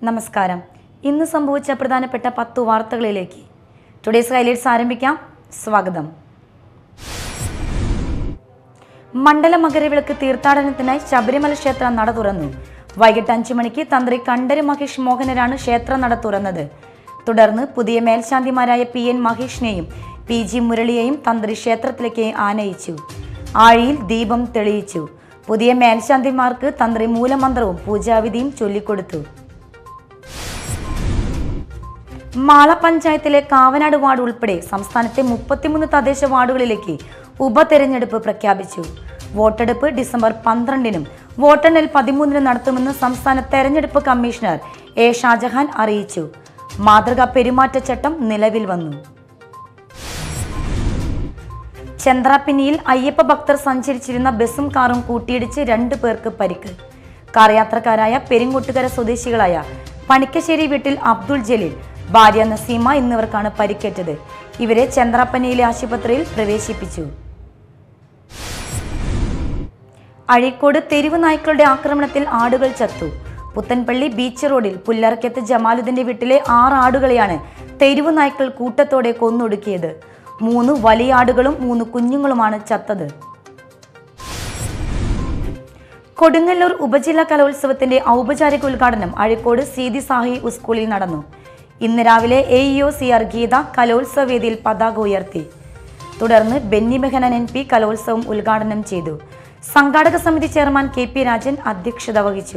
നമസ്കാരം ഇന്ന് സംഭവിച്ച പ്രധാനപ്പെട്ട പത്തു വാർത്തകളിലേക്ക് ടുഡേസ് ഹൈലൈറ്റ്സ് ആരംഭിക്കാം സ്വാഗതം മണ്ഡല മകരവിളക്ക് തീർത്ഥാടനത്തിനായി ശബരിമല ക്ഷേത്ര നട തുറന്നു വൈകിട്ട് അഞ്ചു മണിക്ക് തന്ത്രി കണ്ഠര് മഹേഷ് മോഹനരാണ് ക്ഷേത്ര നട തുറന്നത് തുടർന്ന് പുതിയ മേൽശാന്തിമാരായ പി എൻ മഹേഷിനെയും പി ജി മുരളിയെയും തന്ത്രി ക്ഷേത്രത്തിലേക്ക് ആനയിച്ചു ആഴിയിൽ ദീപം തെളിയിച്ചു പുതിയ മേൽശാന്തിമാർക്ക് തന്ത്രി മൂലമന്ത്രവും പൂജാവിധിയും ചൊല്ലിക്കൊടുത്തു മാള പഞ്ചായത്തിലെ കാവനാട് വാർഡ് ഉൾപ്പെടെ സംസ്ഥാനത്തെ മുപ്പത്തിമൂന്ന് തദ്ദേശ വാർഡുകളിലേക്ക് ഉപതെരഞ്ഞെടുപ്പ് പ്രഖ്യാപിച്ചു വോട്ടെടുപ്പ് ഡിസംബർ പന്ത്രണ്ടിനും വോട്ടെണ്ണൽ പതിമൂന്നിനും നടത്തുമെന്ന് സംസ്ഥാന തെരഞ്ഞെടുപ്പ് കമ്മീഷണർ എ ഷാജഹാൻ അറിയിച്ചു മാതൃകാ പെരുമാറ്റച്ചട്ടം നിലവിൽ വന്നു ചന്ദ്രാപ്പിന്നിയിൽ അയ്യപ്പ ഭക്തർ സഞ്ചരിച്ചിരുന്ന ബസും കാറും കൂട്ടിയിടിച്ച് രണ്ടു പേർക്ക് പരിക്ക് കാർ യാത്രക്കാരായ പെരിങ്ങോട്ടുകര സ്വദേശികളായ പണിക്കശ്ശേരി വീട്ടിൽ അബ്ദുൾ ജലീൽ ഭാര്യ നസീമ എന്നിവർക്കാണ് പരിക്കേറ്റത് ഇവരെ ചന്ദ്രാപ്പന്നിയിലെ ആശുപത്രിയിൽ പ്രവേശിപ്പിച്ചു അഴീക്കോട് തെരുവ് നായ്ക്കളുടെ ആക്രമണത്തിൽ ആടുകൾ ചത്തു പുത്തൻപള്ളി ബീച്ച് റോഡിൽ പുല്ലറക്കത്ത് ജമാലുദ്ദീന്റെ വീട്ടിലെ ആറ് ആടുകളെയാണ് തെരുവ് നായ്ക്കൾ കൂട്ടത്തോടെ കൊന്നൊടുക്കിയത് മൂന്ന് വലിയ ആടുകളും മൂന്ന് കുഞ്ഞുങ്ങളുമാണ് ചത്തത് കൊടുങ്ങല്ലൂർ ഉപജില്ലാ കലോത്സവത്തിന്റെ ഔപചാരിക ഉദ്ഘാടനം അഴീക്കോട് സീതി സാഹി സ്കൂളിൽ നടന്നു ഇന്ന് രാവിലെ A EO C R Geetha കലോത്സവ വേദിയിൽ പതാക ഉയർത്തി തുടർന്ന് ബെന്നി ബെഹനൻ എൻ പി കലോത്സവം ഉദ്ഘാടനം ചെയ്തു സംഘാടക സമിതി ചെയർമാൻ കെ പി രാജൻ അധ്യക്ഷത വഹിച്ചു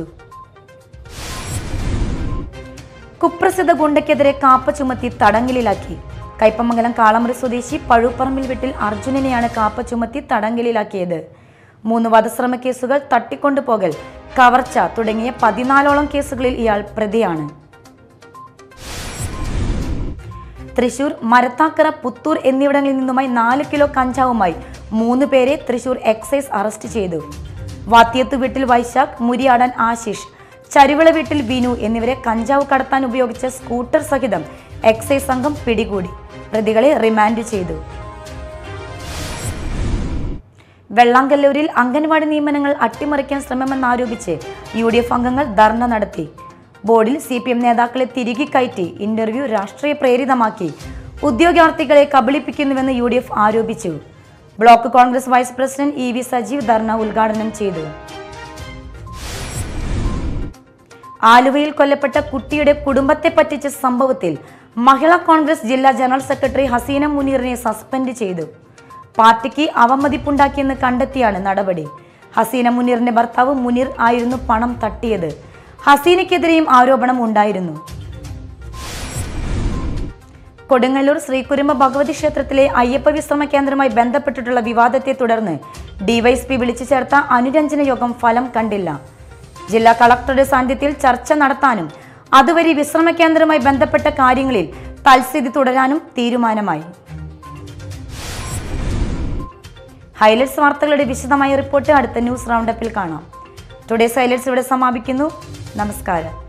കുപ്രസിദ്ധ ഗുണ്ടയ്ക്കെതിരെ കാപ്പ ചുമത്തി തടങ്കലിലാക്കി കൈപ്പമംഗലം കാളമുറി സ്വദേശി പഴുപ്പറമ്പിൽ വീട്ടിൽ അർജുനനെയാണ് കാപ്പ ചുമത്തി തടങ്കലിലാക്കിയത് മൂന്ന് വധശ്രമ കേസുകൾ തട്ടിക്കൊണ്ടുപോകൽ കവർച്ച തുടങ്ങിയ പതിനാലോളം കേസുകളിൽ ഇയാൾ പ്രതിയാണ് തൃശൂർ മരത്താക്കര പുത്തൂർ എന്നിവിടങ്ങളിൽ നിന്നുമായി നാല് കിലോ കഞ്ചാവുമായി മൂന്ന് പേരെ തൃശൂർ എക്സൈസ് അറസ്റ്റ് ചെയ്തു വാത്തിയത്ത് വീട്ടിൽ വൈശാഖ് മുരിയാടൻ ആശിഷ് ചരുവിള വീട്ടിൽ ബിനു എന്നിവരെ കഞ്ചാവ് കടത്താൻ ഉപയോഗിച്ച സ്കൂട്ടർ സഹിതം എക്സൈസ് സംഘം പിടികൂടി പ്രതികളെ റിമാൻഡ് ചെയ്തു വെള്ളാങ്കല്ലൂരിൽ അംഗൻവാടി നിയമനങ്ങൾ അട്ടിമറിക്കാൻ ശ്രമമെന്നാരോപിച്ച് യു ഡി എഫ് അംഗങ്ങൾ ധർണ നടത്തി ബോർഡിൽ സി പി എം നേതാക്കളെ തിരികെ കയറ്റി ഇന്റർവ്യൂ രാഷ്ട്രീയ പ്രേരിതമാക്കി ഉദ്യോഗാർത്ഥികളെ കബളിപ്പിക്കുന്നുവെന്ന് യു ഡി എഫ് ആരോപിച്ചു block Congress vice president E V Sajeev ധർണ ഉദ്ഘാടനം ചെയ്തു ആലുവയിൽ കൊല്ലപ്പെട്ട കുട്ടിയുടെ കുടുംബത്തെ പറ്റിച്ച സംഭവത്തിൽ മഹിളാ കോൺഗ്രസ് ജില്ലാ ജനറൽ സെക്രട്ടറി ഹസീന മുനീറിനെ സസ്പെൻഡ് ചെയ്തു പാർട്ടിക്ക് അവമതിപ്പുണ്ടാക്കിയെന്ന് കണ്ടെത്തിയാണ് നടപടി ഹസീന മുനീറിന്റെ ഭർത്താവ് മുനീർ ആയിരുന്നു പണം തട്ടിയത് ഹസീനയ്ക്കെതിരെയും ആരോപണം ഉണ്ടായിരുന്നു കൊടുങ്ങല്ലൂർ ശ്രീകുരുമ്പ ഭഗവതി ക്ഷേത്രത്തിലെ അയ്യപ്പ വിശ്രമ കേന്ദ്രവുമായി ബന്ധപ്പെട്ടിട്ടുള്ള വിവാദത്തെ തുടർന്ന് ഡിവൈഎസ്പി വിളിച്ചു ചേർത്ത അനുരഞ്ജന യോഗം ഫലം കണ്ടില്ല ജില്ലാ കളക്ടറുടെ സാന്നിധ്യത്തിൽ ചർച്ച നടത്താനും അതുവരെ വിശ്രമ കേന്ദ്രവുമായി ബന്ധപ്പെട്ട കാര്യങ്ങളിൽ തൽസ്ഥിതി തുടരാനും തീരുമാനമായി ഹൈലൈറ്റ്സ് വാർത്തകളുടെ വിശദമായ റിപ്പോർട്ട് അടുത്ത ന്യൂസ് റൗണ്ടപ്പിൽ കാണാം ടുഡേസ് ഹൈലൈറ്റ്സ് ഇവിടെ സമാപിക്കുന്നു നമസ്കാരം